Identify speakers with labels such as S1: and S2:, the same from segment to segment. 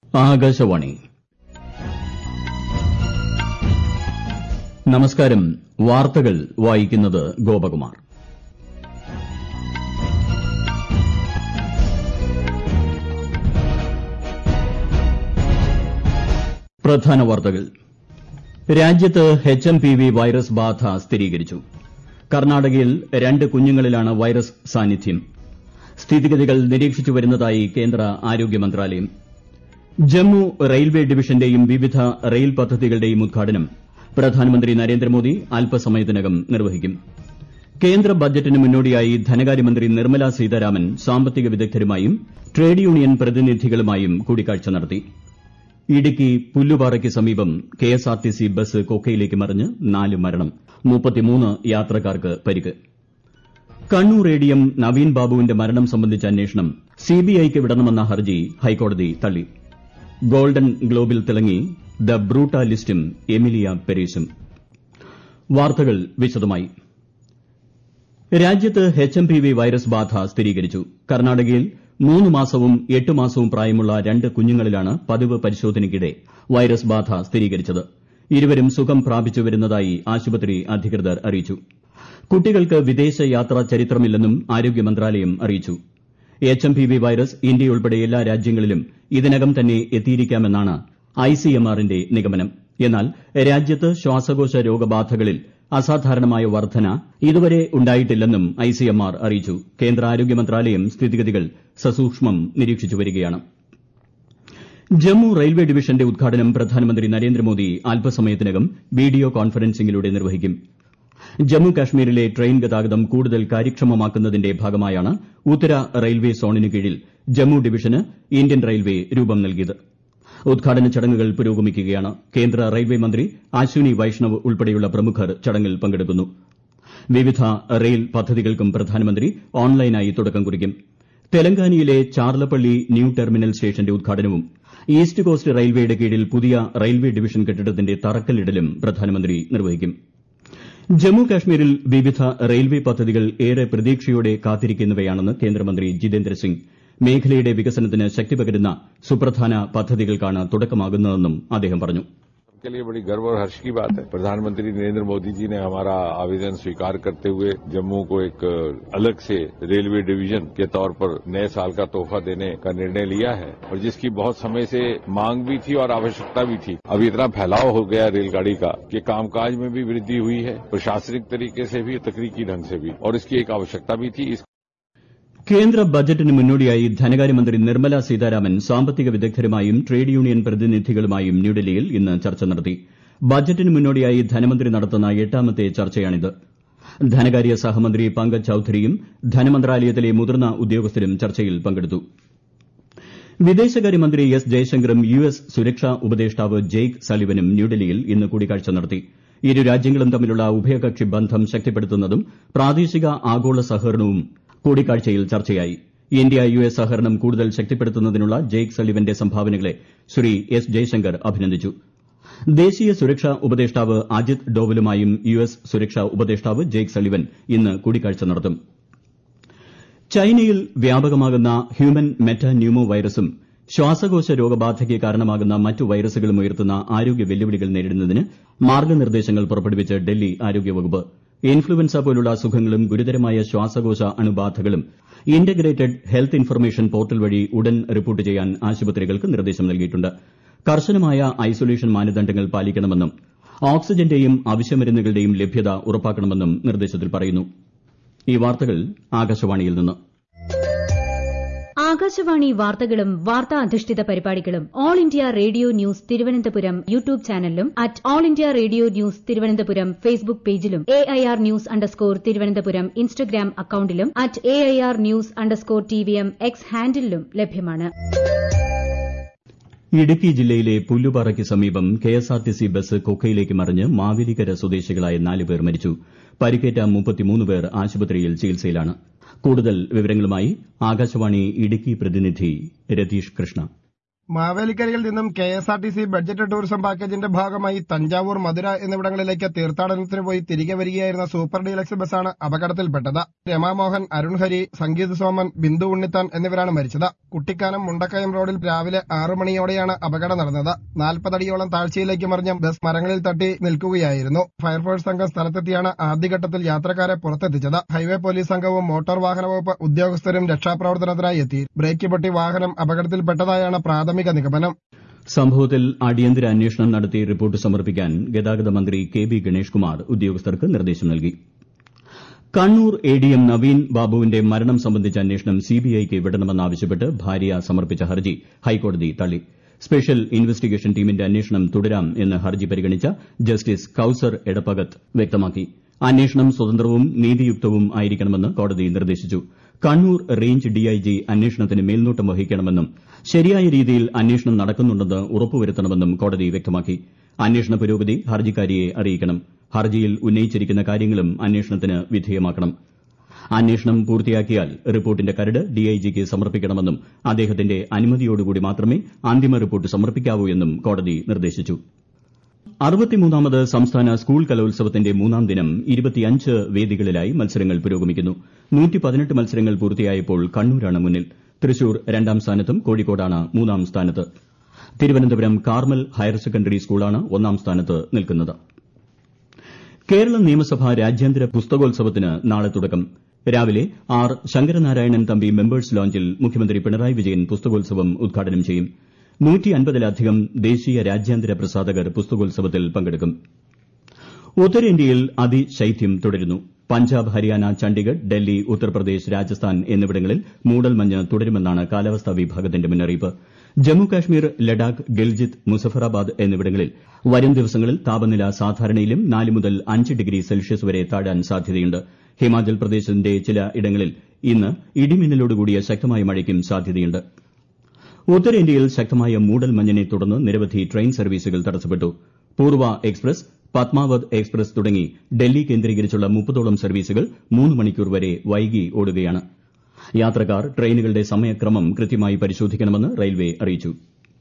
S1: ആകാശവാണി നമസ്കാരം വാർത്തകൾ വായിക്കുന്നത് ഗോപകുമാർ പ്രധാന വാർത്തകൾ രാജ്യത്ത് H M P V virus ബാധ സ്ഥിരീകരിച്ചു കർണാടകയിൽ രണ്ട് കുഞ്ഞുങ്ങളിലാണ് വൈറസ് സാന്നിധ്യം സ്ഥിതിഗതികൾ നിരീക്ഷിച്ചു വരുന്നതായി കേന്ദ്ര ആരോഗ്യ മന്ത്രാലയം ജമ്മു റെയിൽവേ ഡിവിഷന്റെയും വിവിധ റെയിൽ പദ്ധതികളുടെയും ഉദ്ഘാടനം പ്രധാനമന്ത്രി നരേന്ദ്രമോദി അല്പസമയത്തിനകം നിർവഹിക്കും കേന്ദ്ര ബജറ്റിന് മുന്നോടിയായി ധനകാര്യമന്ത്രി നിർമ്മല സീതാരാമൻ സാമ്പത്തിക വിദഗ്ധരുമായും ട്രേഡ് യൂണിയൻ പ്രതിനിധികളുമായും കൂടിക്കാഴ്ച നടത്തി ഇടുക്കി പുല്ലുപാറയ്ക്ക് സമീപം കെഎസ്ആർടിസി ബസ് കൊക്കയിലേക്ക് മറിഞ്ഞ് നാല് മരണം യാത്രക്കാർക്ക് പരിക്ക് കണ്ണൂർ എഡിഎം നവീൻ ബാബുവിന്റെ മരണം സംബന്ധിച്ച അന്വേഷണം സിബിഐക്ക് വിടണമെന്ന ഹർജി ഹൈക്കോടതി തള്ളി ഗോൾഡൻ ഗ്ലോബിൽ തിളങ്ങി ദ ബ്രൂട്ടാലിസ്റ്റും എമിലിയ പെരീസും വാർത്തകൾ വിശദമായി രാജ്യത്ത് H M P V virus ബാധ സ്ഥിരീകരിച്ചു കർണാടകയിൽ മൂന്ന് മാസവും എട്ട് മാസവും പ്രായമുള്ള രണ്ട് കുഞ്ഞുങ്ങളിലാണ് പതിവ് പരിശോധനയ്ക്കിടെ വൈറസ് ബാധ സ്ഥിരീകരിച്ചത് ഇരുവരും സുഖം പ്രാപിച്ചു വരുന്നതായി ആശുപത്രി അധികൃതർ അറിയിച്ചു കുട്ടികൾക്ക് വിദേശ യാത്രാ ചരിത്രമില്ലെന്നും ആരോഗ്യ മന്ത്രാലയം അറിയിച്ചു H M P V virus ഇന്ത്യയുൾപ്പെടെ എല്ലാ രാജ്യങ്ങളിലും ഇതിനകം തന്നെ എത്തിയിരിക്കാമെന്നാണ് ഐസിഎംആറിന്റെ നിഗമനം എന്നാൽ രാജ്യത്ത് ശ്വാസകോശ രോഗബാധകളിൽ അസാധാരണമായ വർദ്ധന ഇതുവരെ ഉണ്ടായിട്ടില്ലെന്നും ഐസിഎംആർ അറിയിച്ചു കേന്ദ്ര ആരോഗ്യ മന്ത്രാലയം സ്ഥിതിഗതികൾ സസൂക്ഷ്മം നിരീക്ഷിച്ചു വരികയാണ് ജമ്മു റെയിൽവേ ഡിവിഷന്റെ ഉദ്ഘാടനം പ്രധാനമന്ത്രി നരേന്ദ്രമോദി അല്പസമയത്തിനകം വീഡിയോ കോൺഫറൻസിംഗിലൂടെ നിർവഹിക്കും ജമ്മു കാശ്മീരിലെ ട്രെയിൻ ഗതാഗതം കൂടുതൽ കാര്യക്ഷമമാക്കുന്നതിന്റെ ഭാഗമായാണ് ഉത്തര റെയിൽവേ സോണിന് കീഴിൽ ജമ്മു ഡിവിഷന് ഇന്ത്യൻ റെയിൽവേ രൂപം നൽകിയത് ഉദ്ഘാടന ചടങ്ങുകൾ പുരോഗമിക്കുകയാണ് കേന്ദ്ര റെയിൽവേ മന്ത്രി അശ്വിനി വൈഷ്ണവ് ഉൾപ്പെടെയുള്ള പ്രമുഖർ ചടങ്ങിൽ പങ്കെടുക്കുന്നു വിവിധ റെയിൽ പദ്ധതികൾക്കും പ്രധാനമന്ത്രി ഓൺലൈനായി തുടക്കം കുറിക്കും തെലങ്കാനയിലെ ചാർലപ്പള്ളി ന്യൂ ടെർമിനൽ സ്റ്റേഷന്റെ ഉദ്ഘാടനവും ഈസ്റ്റ് കോസ്റ്റ് റെയിൽവേയുടെ കീഴിൽ പുതിയ റെയിൽവേ ഡിവിഷൻ കെട്ടിടത്തിന്റെ തറക്കല്ലിടലും പ്രധാനമന്ത്രി നിർവഹിക്കും ജമ്മു കാശ്മീരിൽ വിവിധ റെയിൽവേ പദ്ധതികൾ ഏറെ പ്രതീക്ഷയോടെ കാത്തിരിക്കുന്നവയാണെന്ന് കേന്ദ്രമന്ത്രി ജിതേന്ദ്ര സിംഗ് മേഖലയുടെ വികസനത്തിന് ശക്തി പകരുന്ന സുപ്രധാന പദ്ധതികൾക്കാണ് തുടക്കമാകുന്നതെന്നും അദ്ദേഹം പറഞ്ഞു
S2: के लिए बड़ी गर्व और हर्ष की बात है प्रधानमंत्री नरेंद्र मोदी जी ने हमारा आवेदन स्वीकार करते हुए जम्मू को एक अलग से रेलवे डिवीजन के तौर पर नए साल का तोहफा देने का निर्णय लिया है और जिसकी बहुत समय से मांग भी थी और आवश्यकता भी थी अब इतना फैलाव हो गया रेलगाड़ी का कि कामकाज में भी वृद्धि हुई है प्रशासनिक तरीके से भी तकनीकी ढंग से भी और इसकी एक आवश्यकता भी थी इस
S1: കേന്ദ്ര ബജറ്റിന് മുന്നോടിയായി ധനകാര്യമന്ത്രി നിർമ്മല സീതാരാമൻ സാമ്പത്തിക വിദഗ്ധരുമായും ട്രേഡ് യൂണിയൻ പ്രതിനിധികളുമായും ന്യൂഡൽഹിയിൽ ഇന്ന് ചർച്ച നടത്തി ബജറ്റിന് മുന്നോടിയായി ധനമന്ത്രി നടത്തുന്ന എട്ടാമത്തെ ചർച്ചയാണിത് ധനകാര്യ സഹമന്ത്രി പങ്കജ് ചൌധരിയും ധനമന്ത്രാലയത്തിലെ മുതിർന്ന ഉദ്യോഗസ്ഥരും ചർച്ചയിൽ പങ്കെടുത്തു വിദേശകാര്യമന്ത്രി എസ് ജയശങ്കറും യു എസ് സുരക്ഷാ ഉപദേഷ്ടാവ് ജെയ്ക്ക് സളിവനും ന്യൂഡൽഹിയിൽ ഇന്ന് കൂടിക്കാഴ്ച നടത്തി ഇരു രാജ്യങ്ങളും തമ്മിലുള്ള ഉഭയകക്ഷി ബന്ധം ശക്തിപ്പെടുത്തുന്നതും പ്രാദേശിക ആഗോള സഹകരണവും കൂടിക്കാഴ്ചയിൽ ചർച്ചയായി ഇന്ത്യ യു എസ് സഹകരണം കൂടുതൽ ശക്തിപ്പെടുത്തുന്നതിനുള്ള ജെയ്ക്ക് സള്ളിവന്റെ സംഭാവനകളെ ശ്രീ എസ് ജയശങ്കർ അഭിനന്ദിച്ചു ദേശീയ സുരക്ഷാ ഉപദേഷ്ടാവ് അജിത് ഡോവലുമായും യു എസ് സുരക്ഷാ ഉപദേഷ്ടാവ് ജെയ്ക്ക് സള്ളിവൻ ഇന്ന് കൂടിക്കാഴ്ച നടത്തും ചൈനയിൽ വ്യാപകമാകുന്ന ഹ്യൂമൻ മെറ്റാന്യൂമോ വൈറസും ശ്വാസകോശ രോഗബാധയ്ക്ക് കാരണമാകുന്ന മറ്റു വൈറസുകളും ഉയർത്തുന്ന ആരോഗ്യ വെല്ലുവിളികൾ നേരിടുന്നതിന് മാർഗ്ഗനിർദ്ദേശങ്ങൾ പുറപ്പെടുവിച്ച് ഡൽഹി ആരോഗ്യവകുപ്പ് ഇൻഫ്ലുവൻസ പോലുള്ള അസുഖങ്ങളും ഗുരുതരമായ ശ്വാസകോശ അണുബാധകളും ഇന്റഗ്രേറ്റഡ് ഹെൽത്ത് ഇൻഫർമേഷൻ പോർട്ടൽ വഴി ഉടൻ റിപ്പോർട്ട് ചെയ്യാൻ ആശുപത്രികൾക്ക് നിർദ്ദേശം നൽകിയിട്ടുണ്ട് കർശനമായ ഐസൊലേഷൻ മാനദണ്ഡങ്ങൾ പാലിക്കണമെന്നും ഓക്സിജന്റെയും അവശ്യമരുന്നുകളുടെയും ലഭ്യത ഉറപ്പാക്കണമെന്നും നിർദ്ദേശത്തിൽ പറയുന്നു ഈ വാർത്തകൾ ആകാശവാണിയിൽ നിന്ന്
S3: ആകാശവാണി വാർത്തകളും വാർത്താ അധിഷ്ഠിത പരിപാടികളും all India radio news Thiruvananthapuram YouTube ചാനലിലും at all India radio news Thiruvananthapuram Facebook പേജിലും A I R news underscore Thiruvananthapuram Instagram അക്കൌണ്ടിലും at A I R news underscore T V M X ഹാൻഡിലും ലഭ്യമാണ്
S1: ഇടുക്കി ജില്ലയിലെ പുല്ലുപാറയ്ക്ക് സമീപം കെഎസ്ആർടിസി ബസ് കൊക്കയിലേക്ക് മറിഞ്ഞ് മാവേലിക്കര സ്വദേശികളായ നാല് പേർ മരിച്ചു പരിക്കേറ്റ പേർ ആശുപത്രിയിൽ ചികിത്സയിലാണ് കൂടുതൽ വിവരങ്ങളുമായി ആകാശവാണി ഇടുക്കി പ്രതിനിധി രതീഷ് കൃഷ്ണ
S4: മാവേലിക്കരയിൽ നിന്നും K S R T C budget tourism പാക്കേജിന്റെ ഭാഗമായി തഞ്ചാവൂർ മധുര എന്നിവിടങ്ങളിലേക്ക് തീർത്ഥാടനത്തിന് പോയി തിരികെ വരികയായിരുന്ന സൂപ്പർ ഡീലക്സ് ബസ്സാണ് അപകടത്തിൽപ്പെട്ടത് രമാമോഹൻ അരുൺ ഹരി സംഗീത് സോമൻ ബിന്ദു ഉണ്ണിത്താൻ എന്നിവരാണ് മരിച്ചത് കുട്ടിക്കാനം മുണ്ടക്കയം റോഡിൽ രാവിലെ ആറു മണിയോടെയാണ് അപകടം നടന്നത് നാൽപ്പതടിയോളം താഴ്ചയിലേക്ക് മറിഞ്ഞ ബസ് മരങ്ങളിൽ തട്ടി നിൽക്കുകയായിരുന്നു ഫയർഫോഴ്സ് സംഘം സ്ഥലത്തെത്തിയാണ് ആദ്യഘട്ടത്തിൽ യാത്രക്കാരെ പുറത്തെത്തിച്ചത് ഹൈവേ പോലീസ് സംഘവും മോട്ടോർ വാഹന വകുപ്പ് ഉദ്യോഗസ്ഥരും രക്ഷാപ്രവർത്തനത്തിനായി എത്തി ബ്രേക്ക് പൊട്ടി വാഹനം അപകടത്തിൽപ്പെട്ടതായാണ് പ്രാഥമിക നിഗമനം
S1: സംഭവത്തിൽ അടിയന്തര അന്വേഷണം നടത്തി റിപ്പോർട്ട് സമർപ്പിക്കാൻ ഗതാഗത മന്ത്രി കെ ബി ഗണേഷ് കുമാർ ഉദ്യോഗസ്ഥർക്ക് നിർദ്ദേശം നൽകി Kannur A D M Naveen ബാബുവിന്റെ മരണം സംബന്ധിച്ച അന്വേഷണം സിബിഐക്ക് വിടണമെന്നാവശ്യപ്പെട്ട് ഭാര്യ സമർപ്പിച്ച ഹർജി ഹൈക്കോടതി തള്ളി സ്പെഷ്യൽ ഇൻവെസ്റ്റിഗേഷൻ ടീമിന്റെ അന്വേഷണം തുടരാം എന്ന് ഹർജി പരിഗണിച്ച ജസ്റ്റിസ് കൌസർ എടപ്പകത്ത് വ്യക്തമാക്കി അന്വേഷണം സ്വതന്ത്രവും നീതിയുക്തവും ആയിരിക്കണമെന്ന് കോടതി നിർദ്ദേശിച്ചു കണ്ണൂർ റേഞ്ച് ഡിഐജി അന്വേഷണത്തിന് മേൽനോട്ടം വഹിക്കണമെന്നും ശരിയായ രീതിയിൽ അന്വേഷണം നടക്കുന്നുണ്ടെന്ന് ഉറപ്പുവരുത്തണമെന്നും കോടതി വ്യക്തമാക്കി അന്വേഷണ പുരോഗതി ഹർജിക്കാരിയെ അറിയിക്കണം ഹർജിയിൽ ഉന്നയിച്ചിരിക്കുന്ന കാര്യങ്ങളും അന്വേഷണത്തിന് വിധേയമാക്കണം അന്വേഷണം പൂർത്തിയാക്കിയാൽ റിപ്പോർട്ടിന്റെ കരട് ഡിഐജിക്ക് സമർപ്പിക്കണമെന്നും അദ്ദേഹത്തിന്റെ അനുമതിയോടുകൂടി മാത്രമേ അന്തിമ റിപ്പോർട്ട് സമർപ്പിക്കാവൂ എന്നും കോടതി നിർദ്ദേശിച്ചു അറുപത്തിമൂന്നാമത് സംസ്ഥാന സ്കൂൾ കലോത്സവത്തിന്റെ മൂന്നാം ദിനം ഇരുപത്തിയഞ്ച് വേദികളിലായി മത്സരങ്ങൾ പുരോഗമിക്കുന്നു മത്സരങ്ങൾ പൂർത്തിയായപ്പോൾ കണ്ണൂരാണ് മുന്നിൽ തൃശൂർ രണ്ടാം സ്ഥാനത്തും കോഴിക്കോടാണ് മൂന്നാം സ്ഥാനത്ത് തിരുവനന്തപുരം കാർമൽ ഹയർ സെക്കൻഡറി സ്കൂളാണ് ഒന്നാം സ്ഥാനത്ത് നിൽക്കുന്നത് കേരള നിയമസഭ രാജ്യാന്തര പുസ്തകോത്സവത്തിന് നാളെ തുടക്കം രാവിലെ ആർ ശങ്കരനാരായണൻ തമ്പി മെമ്പേഴ്സ് ലോഞ്ചിൽ മുഖ്യമന്ത്രി പിണറായി വിജയൻ പുസ്തകോത്സവം ഉദ്ഘാടനം ചെയ്യും നൂറ്റിയൻപതിലധികം ദേശീയ രാജ്യാന്തര പ്രസാധകർ പുസ്തകോത്സവത്തിൽ പങ്കെടുക്കും ഉത്തരേന്ത്യയിൽ അതിശൈത്യം തുടരുന്നു പഞ്ചാബ് ഹരിയാന ചണ്ഡിഗഡ് ഡൽഹി ഉത്തർപ്രദേശ് രാജസ്ഥാൻ എന്നിവിടങ്ങളിൽ മൂടൽമഞ്ഞ് തുടരുമെന്നാണ് കാലാവസ്ഥാ വിഭാഗത്തിന്റെ മുന്നറിയിപ്പ് ജമ്മു കാശ്മീർ ലഡാക്ക് ഗിൽജിത്ത് മുസഫറാബാദ് എന്നിവിടങ്ങളിൽ വരും ദിവസങ്ങളിൽ താപനില സാധാരണയിലും നാല് മുതൽ അഞ്ച് ഡിഗ്രി സെൽഷ്യസ് വരെ താഴാൻ സാധ്യതയുണ്ട് ഹിമാചൽ പ്രദേശിന്റെ ചില ഇടങ്ങളിൽ ഇന്ന് ഇടിമിന്നലോടുകൂടിയ ശക്തമായ മഴയ്ക്കും സാധ്യതയുണ്ട് ഉത്തരേന്ത്യയിൽ ശക്തമായ മൂടൽമഞ്ഞിനെ തുടർന്ന് നിരവധി ട്രെയിൻ സർവീസുകൾ തടസ്സപ്പെട്ടു പൂർവ എക്സ്പ്രസ് പത്മാവത് എക്സ്പ്രസ് തുടങ്ങി ഡൽഹി കേന്ദ്രീകരിച്ചുള്ള മുപ്പതോളം സർവീസുകൾ മൂന്ന് മണിക്കൂർ വരെ വൈകി ഓടുകയാണ് യാത്രക്കാർ ട്രെയിനുകളുടെ സമയക്രമം കൃത്യമായി പരിശോധിക്കണമെന്ന് റെയിൽവേ അറിയിച്ചു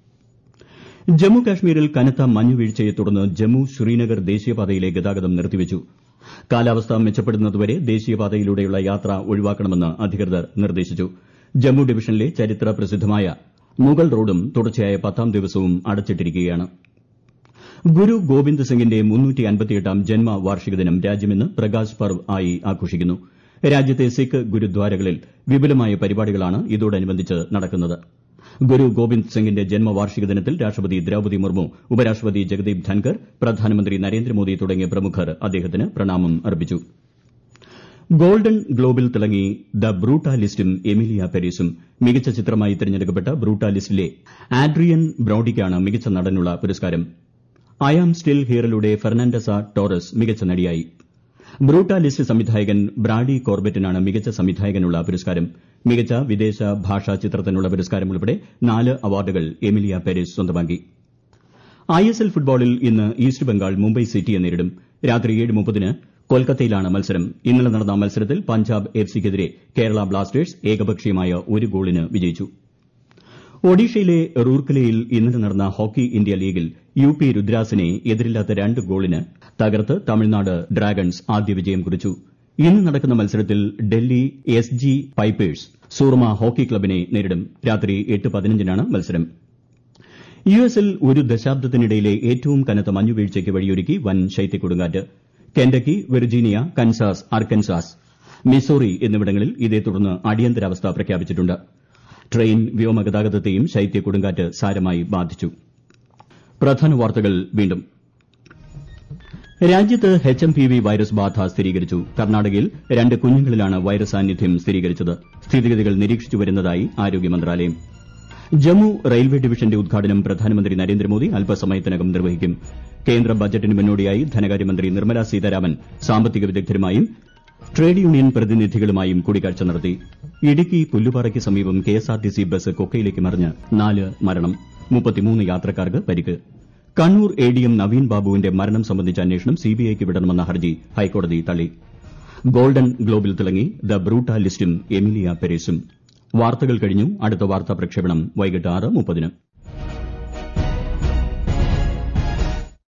S1: ജമ്മു കാശ്മീരിൽ കനത്ത മഞ്ഞുവീഴ്ചയെ തുടർന്ന് ജമ്മു ശ്രീനഗർ ദേശീയപാതയിലെ ഗതാഗതം നിർത്തിവച്ചു കാലാവസ്ഥ മെച്ചപ്പെടുന്നതുവരെ ദേശീയപാതയിലൂടെയുള്ള യാത്ര ഒഴിവാക്കണമെന്ന് അധികൃതർ നിർദ്ദേശിച്ചു ജമ്മു ഡിവിഷനിലെ ചരിത്ര പ്രസിദ്ധമായ മുഗൾ റോഡും തുടർച്ചയായ പത്താം ദിവസവും അടച്ചിട്ടിരിക്കുകയാണ് ഗുരു ഗോവിന്ദ് സിംഗിന്റെ മുന്നൂറ്റിയൻപത്തിയെട്ടാം ജന്മവാർഷിക ദിനം രാജ്യം ഇന്ന് പ്രകാശ് പർവ് ആയി ആഘോഷിക്കുന്നു രാജ്യത്തെ സിഖ് ഗുരുദ്വാരകളിൽ വിപുലമായ പരിപാടികളാണ് ഇതോടനുബന്ധിച്ച് നടക്കുന്നത് ഗുരു ഗോവിന്ദ് സിംഗിന്റെ ജന്മവാർഷിക ദിനത്തിൽ രാഷ്ട്രപതി ദ്രൌപദി മുർമു ഉപരാഷ്ട്രപതി ജഗദീപ് ധൻകർ പ്രധാനമന്ത്രി നരേന്ദ്രമോദി തുടങ്ങിയ പ്രമുഖർ അദ്ദേഹത്തിന് പ്രണാമം അർപ്പിച്ചു ഗോൾഡൻ ഗ്ലോബിൽ തിളങ്ങി ദ ബ്രൂട്ടാലിസ്റ്റും എമിലിയ പെരീസും മികച്ച ചിത്രമായി തിരഞ്ഞെടുക്കപ്പെട്ട ബ്രൂട്ടാലിസ്റ്റിലെ ആഡ്രിയൻ ബ്രോഡിക്കാണ് മികച്ച നടനുള്ള പുരസ്കാരം ഐ ആം സ്റ്റിൽ ഹിയറിലൂടെ ഫെർണാണ്ടസ ടോറസ് മികച്ച നടിയായി ബ്രൂട്ടാലിസ്റ്റ് സംവിധായകൻ ബ്രാഡി കോർബറ്റിനാണ് മികച്ച സംവിധായകനുള്ള പുരസ്കാരം മികച്ച വിദേശ ഭാഷാ ചിത്രത്തിനുള്ള പുരസ്കാരം ഉൾപ്പെടെ നാല് അവാർഡുകൾ എമിലിയ പെരീസ് സ്വന്തമാക്കി ഐ എസ് എൽ ഫുട്ബോളിൽ ഇന്ന് ഈസ്റ്റ് ബംഗാൾ മുംബൈ സിറ്റിയെ നേരിടും രാത്രി ഏഴ് മുപ്പതിന് കൊൽക്കത്തയിലാണ് മത്സരം ഇന്നലെ നടന്ന മത്സരത്തിൽ പഞ്ചാബ് എഫ് സിക്കെതിരെ കേരള ബ്ലാസ്റ്റേഴ്സ് ഏകപക്ഷീയമായ ഒരു ഗോളിന് വിജയിച്ചു ഒഡീഷയിലെ റൂർക്കലയിൽ ഇന്നലെ നടന്ന ഹോക്കി ഇന്ത്യ ലീഗിൽ യു പി രുദ്രാസിനെ എതിരില്ലാത്ത രണ്ട് ഗോളിന് തകർത്ത് തമിഴ്നാട് ഡ്രാഗൺസ് ആദ്യ വിജയം കുറിച്ചു ഇന്ന് നടക്കുന്ന മത്സരത്തിൽ Delhi S G Pipers Soorma hockey ക്ലബിനെ നേരിടും രാത്രി എട്ട് പതിനഞ്ചിനാണ് മത്സരം യു എസിൽ ഒരു ദശാബ്ദത്തിനിടയിലെ ഏറ്റവും കനത്ത മഞ്ഞുവീഴ്ചയ്ക്ക് വഴിയൊരുക്കി വൻ ശൈത്യക്കൊടുങ്കാറ്റ് Kentucky Virginia Kansas Arkansas Missouri എന്നിവിടങ്ങളിൽ ഇതേ തുടർന്ന് അടിയന്തരാവസ്ഥ പ്രഖ്യാപിച്ചിട്ടുണ്ട് ട്രെയിൻ വ്യോമഗതാഗതത്തെയും ശൈത്യക്കൊടുങ്കാറ്റ് സാരമായി ബാധിച്ചു പ്രധാന വാർത്തകൾ വീണ്ടും രാജ്യത്ത് H M P V virus ബാധ സ്ഥിരീകരിച്ചു കർണാടകയിൽ രണ്ട് കുഞ്ഞുങ്ങളിലാണ് വൈറസ് സാന്നിധ്യം സ്ഥിരീകരിച്ചത് സ്ഥിതിഗതികൾ നിരീക്ഷിച്ചു വരുന്നതായി ആരോഗ്യ മന്ത്രാലയം ജമ്മു റെയിൽവേ ഡിവിഷന്റെ ഉദ്ഘാടനം പ്രധാനമന്ത്രി നരേന്ദ്രമോദി അല്പസമയത്തിനകം നിർവഹിക്കും കേന്ദ്ര ബജറ്റിന് മുന്നോടിയായി ധനകാര്യമന്ത്രി നിർമ്മല സീതാരാമൻ സാമ്പത്തിക വിദഗ്ധരുമായും ട്രേഡ് യൂണിയൻ പ്രതിനിധികളുമായും കൂടിക്കാഴ്ച നടത്തി ഇടുക്കി പുല്ലുപാറയ്ക്ക് സമീപം കെഎസ്ആർടിസി ബസ് കൊക്കയിലേക്ക് മറിഞ്ഞ് നാല് മരണം മുപ്പത്തിമൂന്ന് യാത്രക്കാർക്ക് പരിക്ക് Kannur A D M Naveen ബാബുവിന്റെ മരണം സംബന്ധിച്ച അന്വേഷണം സിബിഐക്ക് വിടണമെന്ന ഹർജി ഹൈക്കോടതി തള്ളി ഗോൾഡൻ ഗ്ലോബിൽ തിളങ്ങി ദ ബ്രൂട്ടാലിസ്റ്റും എമിലിയ പെരീസും വാർത്തകൾ കഴിഞ്ഞു അടുത്ത വാർത്താ പ്രക്ഷേപണം വൈകിട്ട് ആറ് മുപ്പതിന്